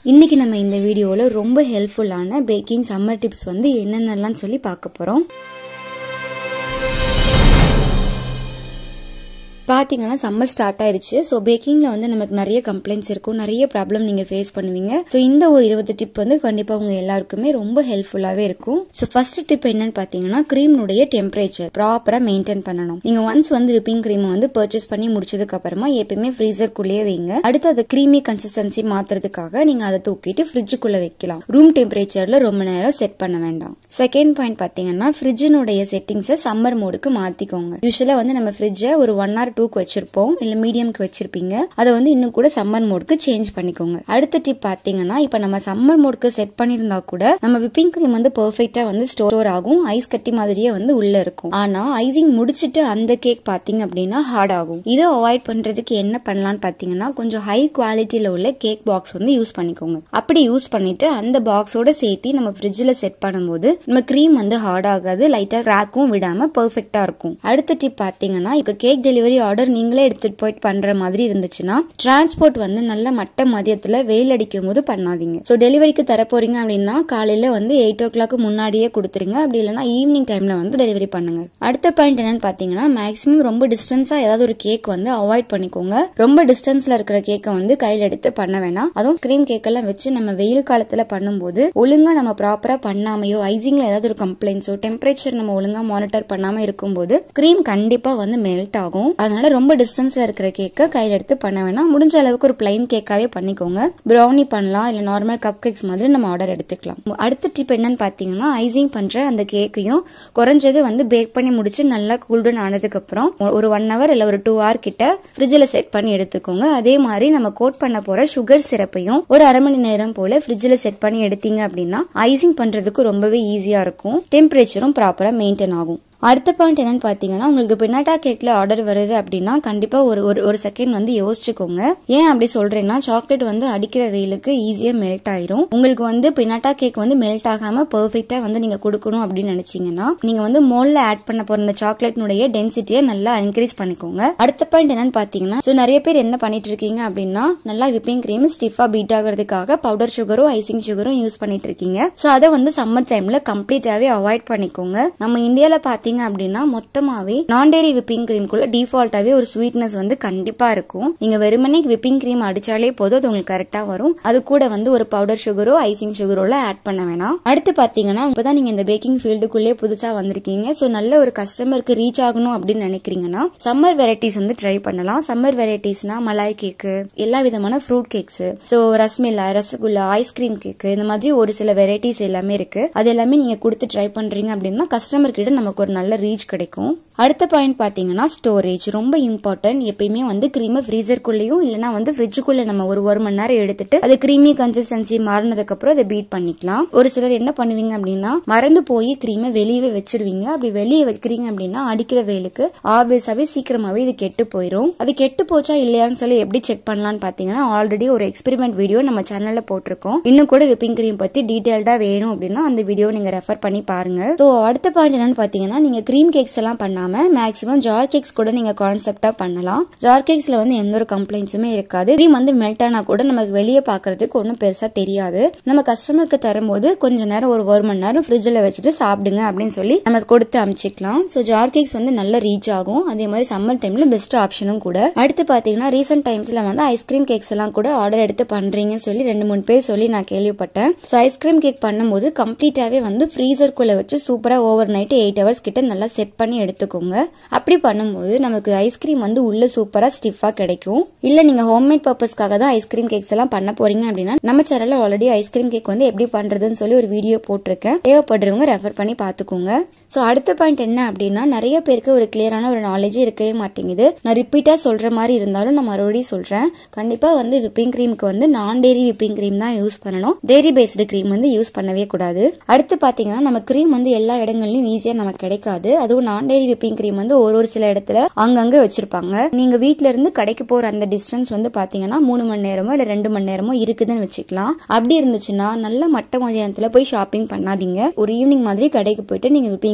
இன்னைக்கு நம்ம இந்த வீடியோவில் ரொம்ப ஹெல்ப்ஃபுல்லான பேக்கிங் சம்மர் டிப்ஸ் வந்து என்னென்னலாம் சொல்லி பார்க்க போகிறோம் பார்த்தீங்கன்னா சம்மர் ஸ்டார்ட் ஆயிருச்சு ஸோ பேக்கிங்கில் வந்து நமக்கு நிறைய கம்ப்ளைண்ட்ஸ் இருக்கும் நிறைய ப்ராப்ளம் நீங்கள் ஃபேஸ் பண்ணுவீங்க ஸோ இந்த ஒரு இருபது டிப் வந்து கண்டிப்பாக உங்க எல்லாருக்குமே ரொம்ப ஹெல்ப்ஃபுல்லாகவே இருக்கும் ஸோ ஃபர்ஸ்ட் டிப் என்னன்னு பார்த்தீங்கன்னா க்ரீம்னுடைய டெம்பரேச்சர் ப்ராப்பராக மெயின்டைன் பண்ணணும் நீங்கள் ஒன்ஸ் வந்து விப்பிங் க்ரீமை வந்து பர்ச்சேஸ் பண்ணி முடிச்சதுக்கு அப்புறமா எப்பயுமே ஃப்ரீசர்க்குள்ளேயே வைங்க அடுத்து அது க்ரீமி கன்சிஸ்டன்சி மாத்துறதுக்காக நீங்கள் அதை தூக்கிட்டு ஃப்ரிட்ஜுக்குள்ளே வைக்கலாம் ரூம் டெம்பரேச்சரில் ரொம்ப நேரம் செட் பண்ண வேண்டாம் செகண்ட் பாயிண்ட் பார்த்தீங்கன்னா ஃப்ரிட்ஜினுடைய செட்டிங்ஸை சம்மர் மோடுக்கு மாற்றிக்கோங்க யூஸ்வலாக வந்து நம்ம ஃப்ரிட்ஜை ஒரு ஒன் ஆர் டூக்கு வச்சிருப்போம் இல்லை மீடியம்க்கு வச்சிருப்பீங்க அதை வந்து இன்னும் கூட சம்மர் மோடுக்கு சேஞ்ச் பண்ணிக்கோங்க அடுத்த டிப் பார்த்தீங்கன்னா இப்போ நம்ம சம்மர் மோடுக்கு செட் பண்ணியிருந்தா கூட நம்ம விப்பிங் க்ரீம் வந்து பெர்ஃபெக்டாக வந்து ஸ்டோர் ஆகும் ஐஸ் கட்டி மாதிரியே வந்து உள்ள இருக்கும் ஆனால் ஐசிங் முடிச்சிட்டு அந்த கேக் பார்த்தீங்க அப்படின்னா ஹார்ட் ஆகும் இதை அவாய்ட் பண்ணுறதுக்கு என்ன பண்ணலாம்னு பார்த்தீங்கன்னா கொஞ்சம் ஹை குவாலிட்டியில் உள்ள கேக் பாக்ஸ் வந்து யூஸ் பண்ணிக்கோங்க அப்படி யூஸ் பண்ணிட்டு அந்த பாக்ஸோட சேர்த்து நம்ம ஃப்ரிட்ஜில் செட் பண்ணும்போது நம்ம க்ரீம் வந்து ஹார்ட் ஆகாது லைட்டாக கிராக்கும் விடாம பெர்ஃபெக்டாக இருக்கும் அடுத்த டிப் பார்த்தீங்கன்னா இப்போ கேக் டெலிவரி ஆர்டர் நீங்களே எடுத்துட்டு போயிட்டு பண்ற மாதிரி இருந்துச்சுன்னா டிரான்ஸ்போர்ட் வந்து நல்ல மட்ட மதியத்துல வெயில் அடிக்கும் போது பண்ணாதீங்க ஸோ டெலிவரிக்கு தர போறீங்க அப்படின்னா காலையில வந்து எயிட் ஓ கிளாக் முன்னாடியே கொடுத்துருங்க அப்படி இல்லைன்னா ஈவினிங் டைம்ல வந்து டெலிவரி பண்ணுங்க அடுத்த பாயிண்ட் என்னன்னு பாத்தீங்கன்னா மேக்ஸிமம் ரொம்ப டிஸ்டன்ஸா ஏதாவது ஒரு கேக் வந்து அவாய்ட் பண்ணிக்கோங்க ரொம்ப டிஸ்டன்ஸ்ல இருக்கிற கேக்கை வந்து கையில எடுத்து பண்ண வேணாம் அதுவும் கிரீம் கேக் எல்லாம் வச்சு நம்ம வெயில் காலத்துல பண்ணும்போது ஒழுங்கா நம்ம ப்ராப்பரா பண்ணாமையோ ஐசிங்ல ஏதாவது ஒரு கம்ப்ளைண்ட்ஸோ டெம்பரேச்சர் நம்ம ஒழுங்கா மானிட்டர் பண்ணாம இருக்கும்போது கிரீம் கண்டிப்பா வந்து மெல்ட் ஆகும் அதனால ரொம்ப டிஸ்டன்ஸ்ல இருக்கிற கேக்கை கையில எடுத்து பண்ண வேணாம் முடிஞ்ச அளவுக்கு ஒரு பிளைன் கேக்காவே பண்ணிக்கோங்க ப்ரௌனி பண்ணலாம் இல்ல நார்மல் கப் கேக்ஸ் மாதிரி நம்ம ஆர்டர் எடுத்துக்கலாம் அடுத்த டிப் என்னன்னு பாத்தீங்கன்னா ஐசிங் பண்ற அந்த கேக்கையும் குறைஞ்சது வந்து பேக் பண்ணி முடிச்சு நல்லா கூல்டன் ஆனதுக்கு அப்புறம் ஒரு ஒன் ஹவர் இல்ல ஒரு டூ ஹவர் கிட்ட ஃப்ரிட்ஜில் செட் பண்ணி எடுத்துக்கோங்க அதே மாதிரி நம்ம கோட் பண்ண போற சுகர் சிரப்பையும் ஒரு அரை மணி நேரம் போல ஃப்ரிட்ஜில் செட் பண்ணி எடுத்தீங்க அப்படின்னா ஐசிங் பண்றதுக்கு ரொம்பவே ஈஸியா இருக்கும் டெம்பரேச்சரும் ப்ராப்பரா மெயின்டைன் ஆகும் அடுத்த பாயிண்ட் என்னன்னு பார்த்தீங்கன்னா உங்களுக்கு பின்னாட்டா கேக்கில் ஆர்டர் வருது அப்படின்னா கண்டிப்பாக ஒரு ஒரு ஒரு செகண்ட் வந்து யோசிச்சுக்கோங்க ஏன் அப்படி சொல்கிறேன்னா சாக்லேட் வந்து அடிக்கிற வெயிலுக்கு ஈஸியாக மெல்ட் ஆயிரும் உங்களுக்கு வந்து பின்னாட்டா கேக் வந்து மெல்ட் ஆகாமல் பர்ஃபெக்டாக வந்து நீங்கள் கொடுக்கணும் அப்படின்னு நினச்சிங்கன்னா நீங்கள் வந்து மோல்ல ஆட் பண்ண போகிற இந்த சாக்லேட்னுடைய டென்சிட்டியை நல்லா இன்க்ரீஸ் பண்ணிக்கோங்க அடுத்த பாயிண்ட் என்னன்னு பார்த்தீங்கன்னா ஸோ நிறைய பேர் என்ன பண்ணிட்டு இருக்கீங்க அப்படின்னா நல்லா விப்பிங் க்ரீம் ஸ்டிஃபாக பீட் ஆகிறதுக்காக பவுடர் சுகரும் ஐசிங் சுகரும் யூஸ் பண்ணிட்டு இருக்கீங்க ஸோ அதை வந்து சம்மர் டைமில் கம்ப்ளீட்டாகவே அவாய்ட் பண்ணிக்கோங்க நம்ம இந்தியாவில் பார்த்தீங்க பாத்தீங்க அப்படின்னா மொத்தமாவே நான் டேரி விப்பிங் கிரீம்குள்ள டிஃபால்ட்டாவே ஒரு ஸ்வீட்னஸ் வந்து கண்டிப்பா இருக்கும் நீங்க வெறுமனே விப்பிங் கிரீம் அடிச்சாலே போதும் அது உங்களுக்கு கரெக்டா வரும் அது கூட வந்து ஒரு பவுடர் சுகரோ ஐசிங் சுகரோ ஆட் பண்ண வேணாம் அடுத்து பாத்தீங்கன்னா இப்பதான் நீங்க இந்த பேக்கிங் ஃபீல்டுக்குள்ளே புதுசா வந்திருக்கீங்க சோ நல்ல ஒரு கஸ்டமருக்கு ரீச் ஆகணும் அப்படின்னு நினைக்கிறீங்கன்னா சம்மர் வெரைட்டிஸ் வந்து ட்ரை பண்ணலாம் சம்மர் வெரைட்டிஸ்னா மலாய் கேக்கு எல்லா விதமான ஃப்ரூட் கேக்ஸ் ஸோ ரஸ்மில்லா ரசகுல்லா ஐஸ்கிரீம் கேக்கு இந்த மாதிரி ஒரு சில வெரைட்டிஸ் எல்லாமே இருக்கு அது எல்லாமே நீங்க கொடுத்து ட்ரை பண்றீங்க அப்படின்னா கஸ்டமர் கிட்ட நமக்கு ஒரு நல்ல ரீச் கிடைக்கும் அடுத்த பாயிண்ட் பார்த்தீங்கன்னா ஸ்டோரேஜ் ரொம்ப இம்பார்ட்டன்ட் எப்பயுமே வந்து க்ரீமை ஃப்ரீசர்க்குள்ளேயும் இல்லைனா வந்து ஃப்ரிட்ஜுக்குள்ள நம்ம ஒரு ஒரு மணி நேரம் எடுத்துட்டு அது க்ரீமி கன்சிஸ்டன்சி மாறினதுக்கு அப்புறம் அதை பீட் பண்ணிக்கலாம் ஒரு சிலர் என்ன பண்ணுவீங்க அப்படின்னா மறந்து போய் க்ரீமை வெளியவே வச்சிருவீங்க அப்படி வெளியே வைக்கிறீங்க அப்படின்னா அடிக்கிற வெயிலுக்கு ஆப்வியஸாவே சீக்கிரமாவே இது கெட்டு போயிடும் அது கெட்டு போச்சா இல்லையான்னு சொல்லி எப்படி செக் பண்ணலாம்னு பார்த்தீங்கன்னா ஆல்ரெடி ஒரு எக்ஸ்பெரிமெண்ட் வீடியோ நம்ம சேனல்ல போட்டிருக்கோம் இன்னும் கூட விப்பிங் க்ரீம் பத்தி டீடைல்டா வேணும் அப்படின்னா அந்த வீடியோ நீங்க ரெஃபர் பண்ணி பாருங்க ஸோ அடுத்த பாயிண்ட் என்னன்னு பார்த்தீங்கன்னா நீங்க க்ரீம் கேக்ஸ் எல்லாம் பண்ணாம மேக்ஸிமம் ஜார் கேக்ஸ் கூட நீங்க கான்செப்டா பண்ணலாம் ஜார் கேக்ஸ்ல வந்து எந்த ஒரு கம்ப்ளைண்ட்ஸுமே இருக்காது க்ரீம் வந்து மெல்ட் ஆனா கூட நமக்கு வெளியே பாக்குறதுக்கு ஒன்றும் பெருசா தெரியாது நம்ம கஸ்டமருக்கு தரும்போது கொஞ்ச நேரம் ஒரு ஒரு மணி நேரம் ஃப்ரிட்ஜில் வச்சுட்டு சாப்பிடுங்க அப்படின்னு சொல்லி நம்ம கொடுத்து அமிச்சிக்கலாம் ஸோ ஜார் கேக்ஸ் வந்து நல்ல ரீச் ஆகும் அதே மாதிரி சம்மர் டைம்ல பெஸ்ட் ஆப்ஷனும் கூட அடுத்து பாத்தீங்கன்னா ரீசெண்ட் டைம்ஸ்ல வந்து ஐஸ்கிரீம் கேக்ஸ் எல்லாம் கூட ஆர்டர் எடுத்து பண்றீங்கன்னு சொல்லி ரெண்டு மூணு பேர் சொல்லி நான் கேள்விப்பட்டேன் ஸோ ஐஸ்கிரீம் கேக் பண்ணும்போது கம்ப்ளீட்டாவே வந்து ஃப்ரீசர்க்குள்ள வச்சு சூப்பரா ஓவர் நைட் எயிட் ஹவர்ஸ் கிட்ட நல்லா செட் பண்ணி எடுத்துக்கோங்க அப்படி பண்ணும்போது நமக்கு ஐஸ்கிரீம் வந்து உள்ள சூப்பரா ஸ்டிஃபா கிடைக்கும் இல்ல நீங்க ஹோம்மேட் பர்பஸ்க்காக தான் ஐஸ்கிரீம் கேக்ஸ் எல்லாம் பண்ண போறீங்க அப்படின்னா நம்ம சேனல்ல ஆல்ரெடி ஐஸ்கிரீம் கேக் வந்து எப்படி பண்றதுன்னு சொல்லி ஒரு வீடியோ போட்டிருக்கேன் தேவைப்படுறவங்க ரெஃபர் பண்ணி பாத்துக்கோங்க ஸோ அடுத்த பாயிண்ட் என்ன அப்படின்னா நிறைய பேருக்கு ஒரு கிளியரான ஒரு நாலேஜ் இருக்கவே மாட்டேங்குது நான் ரிப்பீட்டா சொல்ற மாதிரி இருந்தாலும் நான் மறுபடியும் சொல்றேன் கண்டிப்பா வந்து விப்பிங் கிரீமுக்கு வந்து நான் டேரி விப்பிங் கிரீம் தான் யூஸ் பண்ணணும் டேரி பேஸ்டு கிரீம் வந்து யூஸ் பண்ணவே கூடாது அடுத்து பாத்தீங்கன்னா நம்ம கிரீம் வந்து எல்லா இடங்கள்லயும் ஈஸியா நமக்கு கிடைக்காது அதுவும் நான் டேரி விப்பிங் கிரீம் வந்து ஒரு ஒரு சில இடத்துல அங்கங்க வச்சிருப்பாங்க நீங்க வீட்ல இருந்து கடைக்கு போற அந்த டிஸ்டன்ஸ் வந்து பாத்தீங்கன்னா மூணு மணி நேரமோ இல்ல ரெண்டு மணி நேரமோ இருக்குதுன்னு வச்சுக்கலாம் அப்படி இருந்துச்சுன்னா நல்ல மட்ட மதியானத்துல போய் ஷாப்பிங் பண்ணாதீங்க ஒரு ஈவினிங் மாதிரி கடைக்கு போயிட்டு நீங்க விப்பிங்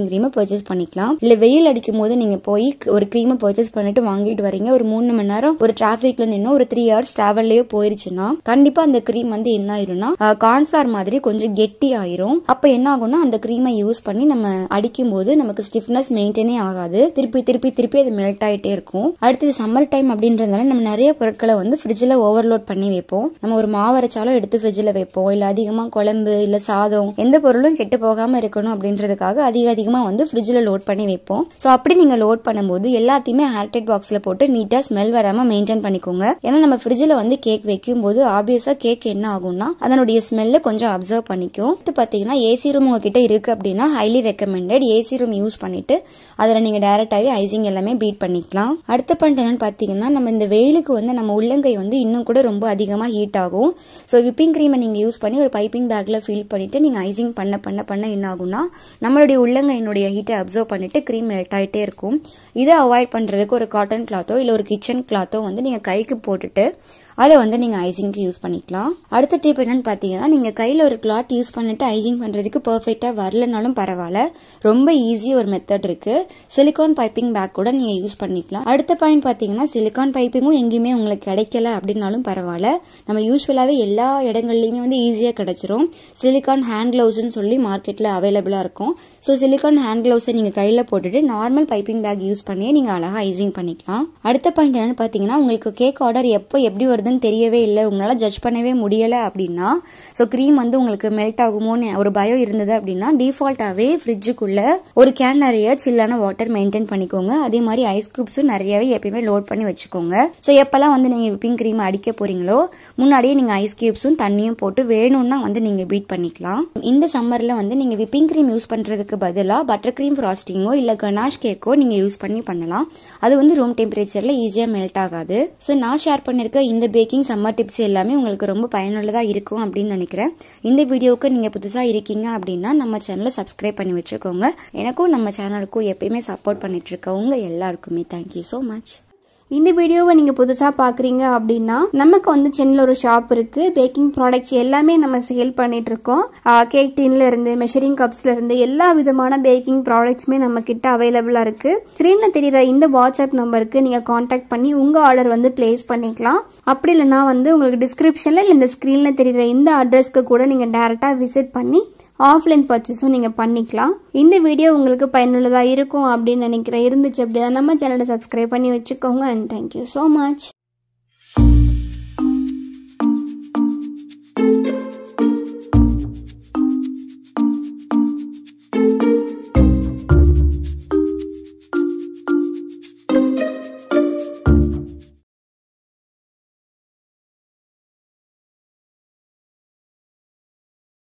க்ரீமை பர்ச்சேஸ் பண்ணிக்கலாம் இல்ல வெயில் அடிக்கும் போது நீங்க போய் ஒரு க்ரீமை பர்ச்சேஸ் பண்ணிட்டு வாங்கிட்டு வரீங்க ஒரு மூணு மணி நேரம் ஒரு டிராஃபிக்ல நின்று ஒரு த்ரீ ஹவர்ஸ் டிராவல்லயே போயிருச்சுன்னா கண்டிப்பா அந்த க்ரீம் வந்து என்ன ஆயிரும்னா கார்ன்ஃபிளவர் மாதிரி கொஞ்சம் கெட்டி ஆயிரும் அப்ப என்ன ஆகும்னா அந்த க்ரீமை யூஸ் பண்ணி நம்ம அடிக்கும் போது நமக்கு ஸ்டிஃப்னஸ் மெயின்டைனே ஆகாது திருப்பி திருப்பி திருப்பி அது மெல்ட் ஆயிட்டே இருக்கும் அடுத்தது சம்மர் டைம் அப்படின்றதுனால நம்ம நிறைய பொருட்களை வந்து ஃப்ரிட்ஜில் ஓவர்லோட் பண்ணி வைப்போம் நம்ம ஒரு மாவு அரைச்சாலும் எடுத்து ஃப்ரிட்ஜில் வைப்போம் இல்ல அதிகமா குழம்பு இல்ல சாதம் எந்த பொருளும் கெட்டு போகாம இருக்கணும் அப்படின்றதுக்காக அதிக அதிகமா வந்து ஃப்ரிட்ஜில் லோட் பண்ணி வைப்போம் ஸோ அப்படி நீங்க லோட் பண்ணும்போது எல்லாத்தையுமே ஏர்டைட் பாக்ஸ்ல போட்டு நீட்டா ஸ்மெல் வராம மெயின்டைன் பண்ணிக்கோங்க ஏன்னா நம்ம ஃப்ரிட்ஜில் வந்து கேக் வைக்கும் போது ஆப்வியஸா கேக் என்ன ஆகும்னா அதனுடைய ஸ்மெல்ல கொஞ்சம் அப்சர்வ் பண்ணிக்கும் அடுத்து பாத்தீங்கன்னா ஏசி ரூம் உங்ககிட்ட இருக்கு அப்படின்னா highly recommended AC room use பண்ணிட்டு அதுல நீங்க டைரக்டாவே ஐசிங் எல்லாமே பீட் பண்ணிக்கலாம் அடுத்த பாயிண்ட் என்னன்னு பாத்தீங்கன்னா நம்ம இந்த வெயிலுக்கு வந்து நம்ம உள்ளங்கை வந்து இன்னும் கூட ரொம்ப அதிகமா ஹீட் ஆகும் ஸோ விப்பிங் க்ரீமை நீங்க யூஸ் பண்ணி ஒரு பைப்பிங் பேக்ல ஃபில் பண்ணிட்டு நீங்க ஐசிங் பண்ண பண்ண பண்ண என்ன ஆகும்னா நம்மளுடைய உள்ளங்கையினுடைய ஹீட்டை அப்சர்வ் பண்ணிட்டு க்ரீம் மெல்ட் ஆயிட்டே இருக்கும் இதை அவாய்ட் பண்றதுக்கு ஒரு காட்டன் கிளாத்தோ இல்ல ஒரு கிச்சன் கிளாத்தோ வந்து நீங்க கைக்கு போட்டுட்டு அதை வந்து நீங்க ஐசிங்க்கு யூஸ் பண்ணிக்கலாம் அடுத்த டிப் என்னன்னு பாத்தீங்கன்னா நீங்க கையில ஒரு கிளாத் யூஸ் பண்ணிட்டு ஐசிங் பண்றதுக்கு பெர்ஃபெக்டா வரலனாலும் பரவாயில்ல ரொம்ப ஈஸி ஒரு மெத்தட் இருக்கு சிலிகான் பைப்பிங் பேக் கூட நீங்க யூஸ் பண்ணிக்கலாம் அடுத்த பாயிண்ட் பாத்தீங்கன்னா சிலிகான் பைப்பிங்கும் எங்கேயுமே உங்களுக்கு கிடைக்கல அப்படின்னாலும் பரவாயில்ல நம்ம யூஸ்வலாவே எல்லா இடங்கள்லயுமே வந்து ஈஸியா கிடைச்சிரும் சிலிகான் ஹேண்ட் கிளவுஸ்னு சொல்லி மார்க்கெட்ல அவைலபிளா இருக்கும் ஸோ சிலிகான் ஹேண்ட் கிளவுஸை நீங்க கையில போட்டுட்டு நார்மல் பைப்பிங் பேக் யூஸ் பண்ணியே நீங்க அழகா ஐசிங் பண்ணிக்கலாம் அடுத்த பாயிண்ட் என்னன்னு பாத்தீங்கன்னா உங்களுக்கு கேக் ஆர்டர் எப்போ எப்படி வருதுன்னு தெரியவே இல்லை உங்களால ஜட்ஜ் பண்ணவே முடியல அப்படின்னா ஸோ க்ரீம் வந்து உங்களுக்கு மெல்ட் ஆகுமோன்னு ஒரு பயம் இருந்தது அப்படின்னா டிஃபால்ட்டாவே ஃப்ரிட்ஜுக்குள்ள ஒரு கேன் நிறைய சில்லான வாட்டர் மெயின்டைன் பண்ணிக்கோங்க அதே மாதிரி ஐஸ் கியூப்ஸும் நிறையவே எப்பயுமே லோட் பண்ணி வச்சுக்கோங்க ஸோ எப்பெல்லாம் வந்து நீங்க விப்பிங் க்ரீம் அடிக்க போறீங்களோ முன்னாடியே நீங்க ஐஸ் கியூப்ஸும் தண்ணியும் போட்டு வேணும்னா வந்து நீங்க பீட் பண்ணிக்கலாம் இந்த சம்மர்ல வந்து நீங்க விப்பிங் க்ரீம் யூஸ் பண்றதுக்கு பதிலாக பட்டர் க்ரீம் ஃப்ராஸ்டிங்கோ இல்ல கனாஷ் கேக்கோ நீங்க யூஸ் பண்ணி பண்ணலாம் அது வந்து ரூம் டெம்பரேச்சர்ல ஈஸியா மெல்ட் ஆகாது ஸோ நான் ஷேர் பண்ணிருக்க இந்த பேக்கிங் சம்மர் டிப்ஸ் எல்லாமே உங்களுக்கு ரொம்ப பயனுள்ளதா இருக்கும் அப்படின்னு நினைக்கிறேன் இந்த வீடியோவுக்கு நீங்க புதுசா இருக்கீங்க அப்படின்னா நம்ம சேனலை சப்ஸ்கிரைப் பண்ணி வச்சுக்கோங்க எனக்கும் நம்ம சேனலுக்கும் எப்பயுமே சப்போர்ட் பண்ணிட்டு இருக்கவங்க எல்லாருக்குமே தேங்க்யூ ஸோ மச் இந்த வீடியோவை நீங்கள் புதுசாக பார்க்குறீங்க அப்படின்னா நமக்கு வந்து சென்னையில் ஒரு ஷாப் இருக்குது பேக்கிங் ப்ராடக்ட்ஸ் எல்லாமே நம்ம சேல் பண்ணிட்டு இருக்கோம் கேக் டின்ல இருந்து மெஷரிங் கப்ஸ்ல இருந்து எல்லா விதமான பேக்கிங் ப்ராடக்ட்ஸுமே நம்ம கிட்ட அவைலபிளாக இருக்குது ஸ்க்ரீனில் தெரியுற இந்த வாட்ஸ்அப் நம்பருக்கு நீங்கள் காண்டாக்ட் பண்ணி உங்கள் ஆர்டர் வந்து பிளேஸ் பண்ணிக்கலாம் அப்படி இல்லைன்னா வந்து உங்களுக்கு டிஸ்கிரிப்ஷனில் இல்லை இந்த ஸ்க்ரீனில் தெரியுற இந்த அட்ரஸ்க்கு கூட நீங்கள் டேரெக்டாக விசிட் பண்ணி ஆஃப்லைன் பர்ச்சேஸும் நீங்கள் பண்ணிக்கலாம் இந்த வீடியோ உங்களுக்கு பயனுள்ளதாக இருக்கும் அப்படின்னு நினைக்கிறேன் இருந்துச்சு அப்படின்னா நம்ம சேனலை சப்ஸ்கிரைப் பண்ணி வச்சுக்கோங்க அண்ட் தேங்க்யூ ஸோ மச்